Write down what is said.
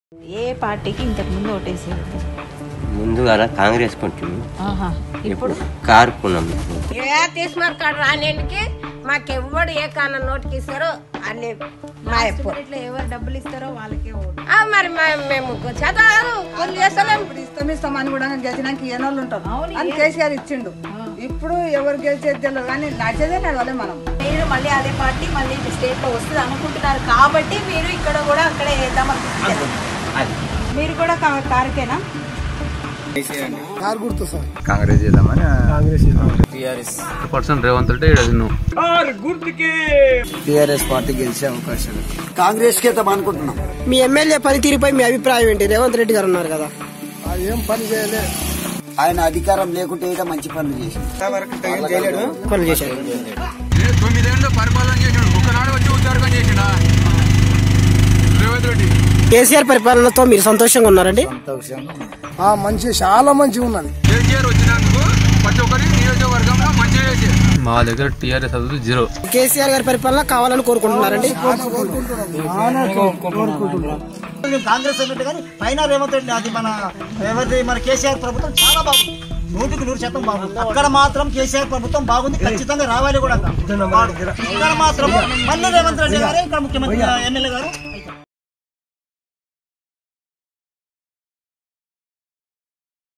ఏ పార్టీకి ఇంతకు ముందు ఓటేసేది ముందుగా కాంగ్రెస్ కొంచెం ఆహా ఇప్పుడు కారుకున్నాం ఏ తీసుమార్ కాడ రానేనికి మాకెవ్వడు ఏ కాన నోటికి ఇస్తారో అన్ని మా ఎప్పుడు ఇట్లా ఎవరు డబ్బులు ఇస్తారో వాళ్ళకే ఓటు ఆ, మరి మా- మేము చదవదు కొన్ని చేస్తలేం ఇప్పుడు ఇస్తాం ఇస్తాం అని కూడా గెలిచినాక ఏనోళ్ళు ఉంటారు అని కేసీఆర్ ఇచ్చిండు ఇప్పుడు ఎవరు గెలిచేది తెలియదు కానీ నడిచేదే నడవలే మనం మీరు మళ్ళీ అదే పార్టీ మళ్ళీ స్టేట్ లో వస్తుంది అనుకుంటున్నారు కాబట్టి మీరు ఇక్కడ కూడా అక్కడే వేద్దాం అనుకుంటున్నారు మీరు కూడా కా- కారుకేనా కాంగ్రెస్ చేద్దామని టీఆర్ఎస్ పర్సన్ రేవంత్ రెడ్డి ఈడ తిన్నాం టీఆర్ఎస్ పార్టీ గెలిచే అవకాశం కాంగ్రెస్ కి అయితే అనుకుంటున్నాం మీ ఎమ్మెల్యే పనితీరుపై మీ అభిప్రాయం ఏంటి రేవంత్ రెడ్డి గారు ఉన్నారు కదా ఆయన అధికారం లేకుంటే ఏదో మంచి పనులు చేసి పనులు చేశారు తొమ్మిదేళ్ళు పరిపాలన చేసిండు ఒకనాడు వచ్చి ఉద్యోగం చేసిండా రేవంత్ రెడ్డి కేసీఆర్ పరిపాలనతో మీరు సంతోషంగా ఉన్నారండి మంచి చాలా మంచిగా ఉన్నది కేసీఆర్ వచ్చినందుకు ప్రతి ఒక్కరి నియోజకవర్గంలో మంచిగా చేసి మా దగ్గర టీఆర్ఎస్ అది జీరో కేసీఆర్ గారి పరిపాలన కావాలని కోరుకుంటున్నారండి మేము కాంగ్రెస్ అన్నట్టు కానీ పైన రేవంత్ రెడ్డి అది మన ఎవరిది మన కేసీఆర్ ప్రభుత్వం చాలా బాగుంది నూటికి నూరు శాతం బాగుంది అక్కడ మాత్రం కేసీఆర్ ప్రభుత్వం బాగుంది ఖచ్చితంగా రావాలి కూడా వాడు. ఇక్కడ మాత్రం మళ్ళీ రేవంత్ రెడ్డి గారే ఇక్కడ ముఖ్యమంత్రి ఎమ్మెల్యే గారు